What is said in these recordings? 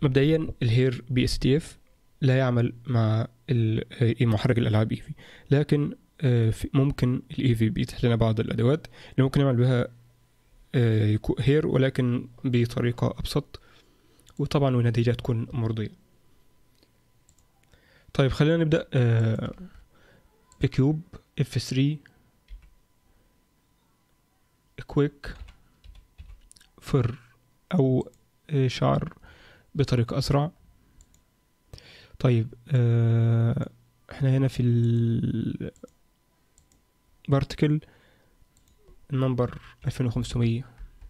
مبدئيا الهير بي اس تي اف لا يعمل مع ال- محرك الالعاب ايفي لكن آه، في- ممكن الايفي بيتيح لنا بعض الادوات اللي ممكن نعمل بها آه، يكو- هير ولكن بطريقه ابسط وطبعا والنتيجه تكون مرضيه طيب خلينا نبدا آه، بكيوب اف 3 كويك فر او آه، شعر بطريقه اسرع طيب آه، احنا هنا في ال بارتكل النمبر 2500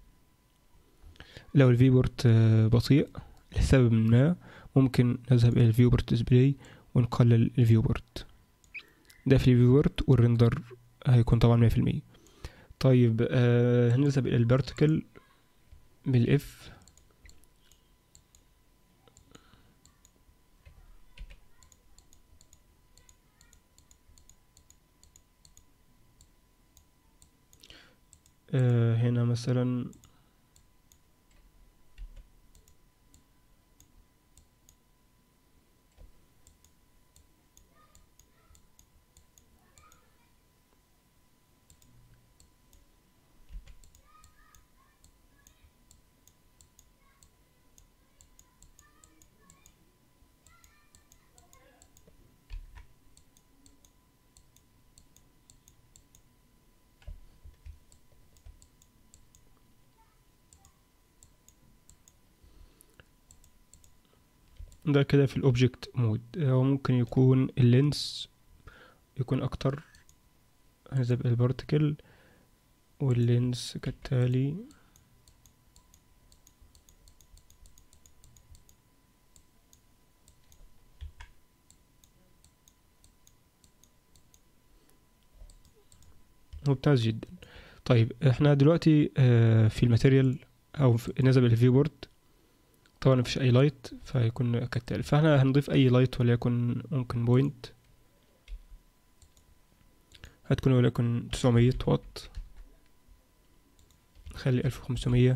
لو الفي بورت آه، بطيء لسبب ما ممكن نذهب الى الفيو بورت ديسبلاي ونقلل الفيو بورت ده في الفيو بورت والريندر هيكون طبعا 100% طيب آه هنذهب الى البارتكل بالاف آه هنا مثلا ده كده في الاوبجكت مود هو ممكن يكون اللينس يكون اكتر هنذهب الى البارتكل واللينس كالتالي ممتاز جدا طيب احنا دلوقتي آه، في الماتيريال او في نذهب الى الفيو بورد طبعا مفيش اي لايت فهيكون كالتالي فاحنا هنضيف اي لايت وليكن ممكن بوينت هتكون وليكن 900 واط نخلي 1500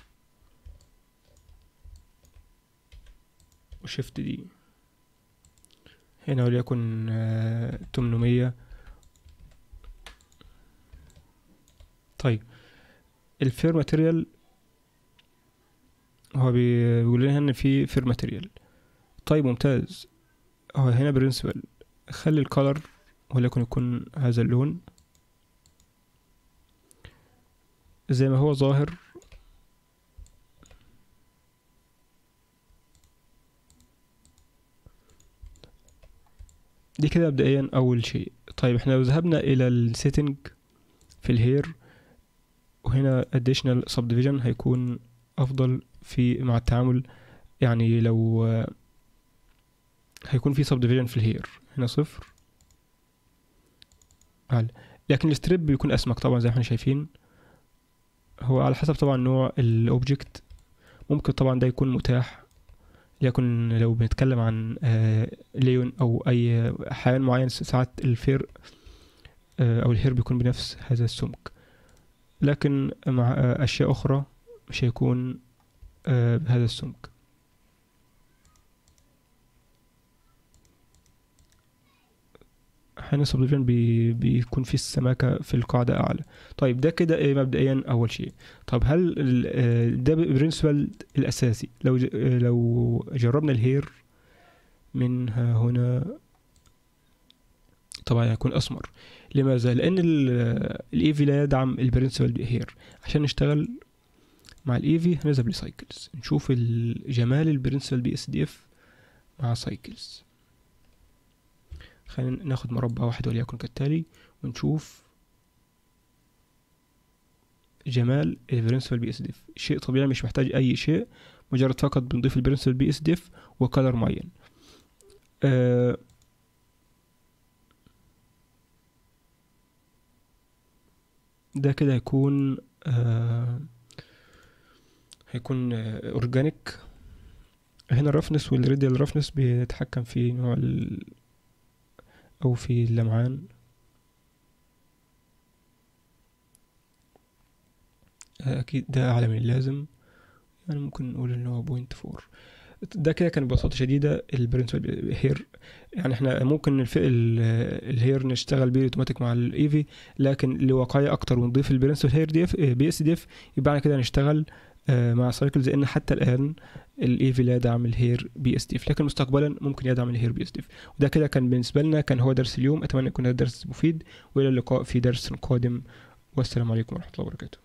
وشيفت دي هنا وليكن آه، 800 طيب الفير ماتيريال هو بي- بيقول لنا ان في فير ماتيريال طيب ممتاز هو هنا برنسبل خلي الكولر وليكن يكون هذا اللون زي ما هو ظاهر دي كده مبدئيا اول شيء طيب احنا لو ذهبنا الى السيتنج في الهير وهنا additional subdivision هيكون افضل في مع التعامل يعني لو آه، هيكون في subdivision في الهير هنا صفر أعلى لكن الستريب بيكون اسمك طبعا زي ما احنا شايفين هو على حسب طبعا نوع الاوبجكت ممكن طبعا ده يكون متاح لكن لو بنتكلم عن آه، ليون او اي حيوان معين ساعات الفير آه، او الهير بيكون بنفس هذا السمك لكن مع آه، اشياء اخرى مش هيكون آه، بهذا السمك احيانا السبديفيجن بي بيكون فيه السماكة في القاعدة أعلى طيب ده كده إيه مبدئيا أول شيء طب هل ال- آه، ده برنسبل الأساسي لو ج- آه، لو جربنا الهير من ها هنا طبعا هيكون أسمر لماذا؟ لأن الإيفي لا يدعم البرنسبل هير عشان نشتغل مع الإيفي هنذهب لسايكلز نشوف ال- جمال البرنسبل بي اس دي اف مع سايكلز خلينا ناخد مربع واحد وليكن كالتالي ونشوف جمال البرنسبل بي اس دي اف شيء طبيعي مش محتاج اي شيء مجرد فقط بنضيف البرنسبل بي اس دي اف وكلر معين آه ده كده هيكون آه هيكون اورجانيك هنا الرفنس والريديال رفنس بيتحكم في نوع ال او في اللمعان آه، اكيد ده اعلى من اللازم يعني ممكن نقول ان هو بوينت فور ده كده كان ببساطه شديده البرنسبل هير يعني احنا ممكن الف... ال- الهير نشتغل بيه اوتوماتيك مع الايفي لكن لواقعيه اكتر ونضيف البرنسبل هير دي اف بي اس دي اف يبقى احنا كده نشتغل آه، مع سايكلز لان حتى الان الايفي لا يدعم الهير بي اس دي اف لكن مستقبلا ممكن يدعم الهير بي اس دي اف وده كده كان بالنسبه لنا كان هو درس اليوم اتمنى يكون هذا درس مفيد والى اللقاء في درس قادم والسلام عليكم ورحمه الله وبركاته